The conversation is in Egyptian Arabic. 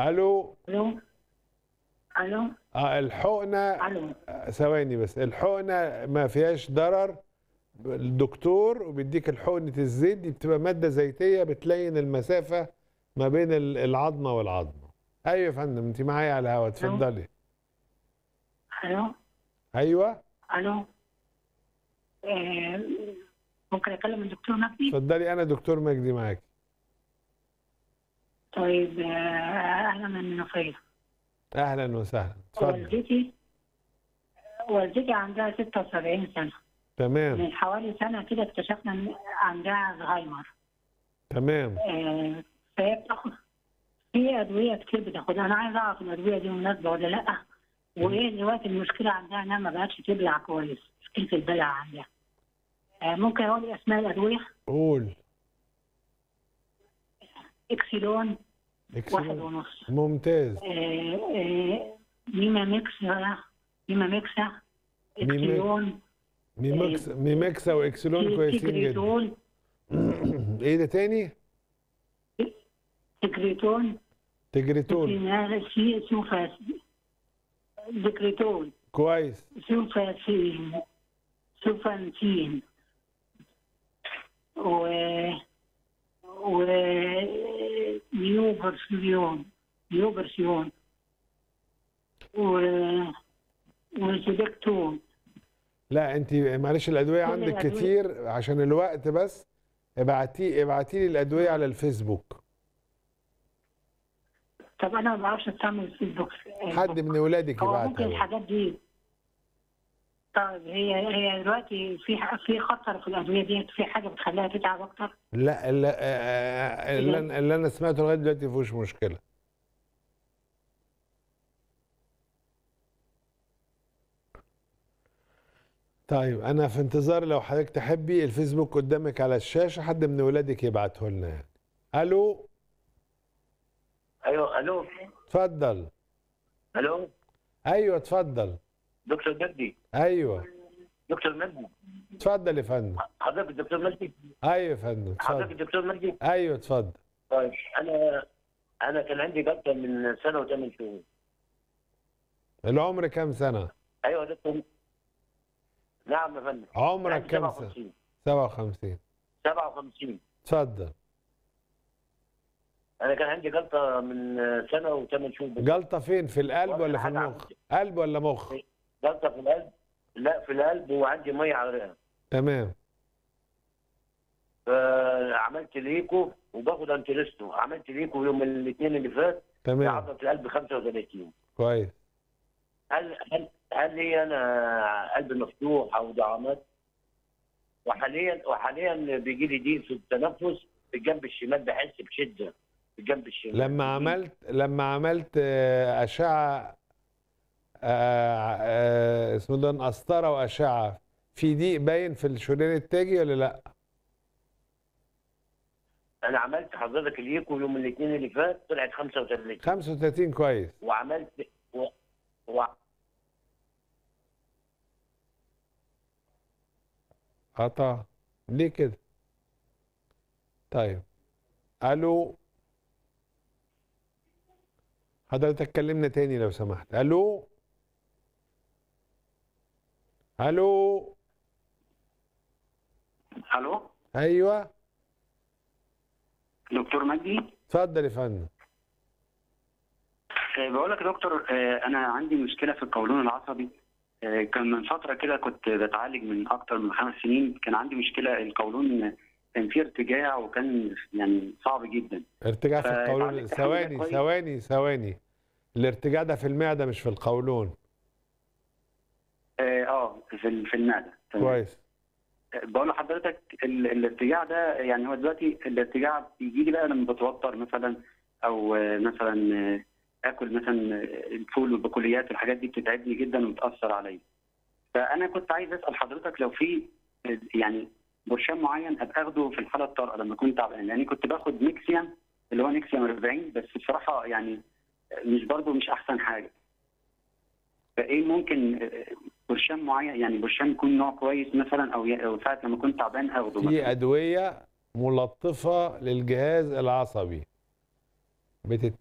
الو الو الو اه الحقنه الو آه، ثواني بس الحقنه ما فيهاش ضرر الدكتور وبيديك الحقنه الزيت دي بتبقى ماده زيتيه بتلين المسافه ما بين ال- العظمه والعظمه ايوه يا فندم انت معايا على الهوا اتفضلي الو ايوه الو آه، ممكن اكلم الدكتور مجدي اتفضلي انا دكتور مجدي معاكي طيب آه، اهلا من المنوفيه اهلا وسهلا اتفضل والدتي والدتي عندها 76 سنه تمام من حوالي سنه كده اكتشفنا ان عندها الزهايمر تمام آه، فهي بتاخد في ادويه كتير بتاخدها انا عايز اعرف الادويه دي مناسبه ولا لا وايه دلوقتي المشكله عندها انها ما بقتش تبلع كويس مشكله البلع عندها آه، ممكن اقول اسماء الادويه قول اكسيلون واحد اكسلنت ونص ممتاز آه، آه، ميما ميكسا ميما ميكسا ميما- اكسيلون ميمكس ميمكسا واكسلون كويسين جدا تيجريتون ايه ده تاني تجريتون تجريتول سي سوفا ديكريتون كويس سوفاسين سوفانسين و و نيوبرسيون نيوبرسيون و وسيدكتون لا انت معلش الادويه كل عندك الأدوية. كتير عشان الوقت بس ابعتي ابعتي لي الادويه على الفيسبوك طب انا ما بعرفش استعمل الفيسبوك حد من ولادك هو ممكن يبعتها لي. الحاجات دي طيب هي هي دلوقتي في في خطر في الادويه دي في حاجه بتخليها تتعب اكتر لا لا آه، اللي انا اللي انا سمعته لغايه دلوقتي ما فيهوش مشكله طيب انا في انتظار لو حضرتك تحبي الفيسبوك قدامك على الشاشه حد من ولادك يبعته لنا يعني الو ايوه الو اتفضل الو ايوه اتفضل دكتور مجدي ايوه دكتور مجدي اتفضل يا فندم حضرتك الدكتور مجدي ايوه يا فندم حضرتك اتفضل الدكتور مجدي ايوه اتفضل طيب انا انا كان عندي جلطه من سنه وثمان شهور العمر كام سنه ايوه يا دكتور نعم يا فندم عمرك عندي كام سنه 57 57 57 اتفضل انا كان عندي جلطه من سنه وثمان شهور بس. جلطه فين في القلب ولا في حاجة المخ عندي. قلب ولا مخ جلطه في القلب لا في القلب وعندي ميه على الرئه تمام فعملت ليكو وباخد انترستو عملت ليكو يوم الاثنين اللي فات تمام عضله القلب 35 كويس هل هل هل لي انا قلب مفتوح او دعامات؟ وحاليا وحاليا بيجي لي ضيق في التنفس في الجنب الشمال بحس بشده في الجنب الشمال لما عملت لما عملت آه، اشعه آه، آه، اسمه ده قسطره واشعه في ضيق باين في الشريان التاجي ولا لا انا عملت حضرتك اليكو يوم الاثنين اللي فات طلعت 35 35 كويس وعملت و... و... قطع ليه كده طيب الو حضرتك كلمنا تاني لو سمحت الو الو الو ايوه دكتور مجدي اتفضل يا فندم آه، بقول لك يا دكتور آه، انا عندي مشكله في القولون العصبي آه، كان من فتره كده كنت بتعالج من اكتر من خمس سنين كان عندي مشكله القولون كان فيه ارتجاع وكان يعني صعب جدا ارتجاع في فاتعالجت القولون الحمد لله ثواني كويس. ثواني ثواني الارتجاع ده في المعده مش في القولون اه آه، في ال- في المعده تمام. كويس آه، بقول لحضرتك ال- الارتجاع ده يعني هو دلوقتي الارتجاع بيجي لي بقى لما بتوتر مثلا او آه، مثلا آه، اكل مثلا آه، الفول والبقوليات والحاجات دي بتتعبني جدا وبتاثر عليا فانا كنت عايز اسال حضرتك لو في آه، يعني برشام معين ابقى اخده في الحاله الطارئه لما كنت تعبان لاني كنت باخد نيكسيام اللي هو نيكسيام 40 بس بصراحه يعني مش برضه مش احسن حاجه فايه ممكن آه، برشام معين يعني برشام يكون نوع كويس مثلا او ي- أو ساعه لما كنت تعبان اخده في مثلا ادويه ملطفه للجهاز العصبي بتت...